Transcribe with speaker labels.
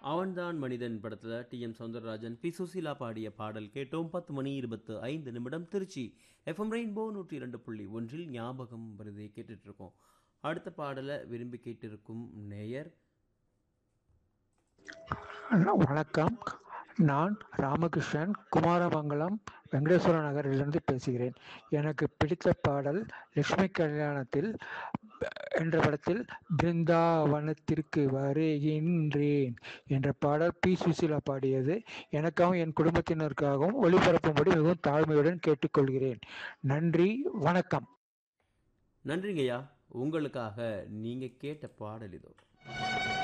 Speaker 1: அவன்தான் மனிதன் படத்துல T M Soundararajan P Susheela பாடிய பாடல் கேட்டோம் பத்து மணி இருபத்து ஐந்து நிமிடம் திருச்சி எஃப்எம் ரெயின்போ நூற்றி இரண்டு புள்ளி ஒன்றில் ஞாபகம் வருதை கேட்டுட்டு இருக்கோம் அடுத்த பாடலை விரும்பி கேட்டிருக்கும் நேயர்
Speaker 2: வணக்கம் நான் ராமகிருஷ்ணன் குமாரமங்கலம் வெங்கடேஸ்வர நகரிலிருந்து பேசுகிறேன் எனக்கு பிடித்த பாடல் லட்சுமி கல்யாணத்தில் என்ற படத்தில் பிருந்தாவனத்திற்கு வருகின்றேன் என்ற பாடல் பி சுசீலா பாடியது எனக்காகவும் என் குடும்பத்தினருக்காகவும் ஒளிபரப்பும்படி மிகவும் தாழ்மையுடன் கேட்டுக்கொள்கிறேன் நன்றி வணக்கம்
Speaker 1: நன்றிங்கய்யா உங்களுக்காக நீங்க கேட்ட பாடல் இதோ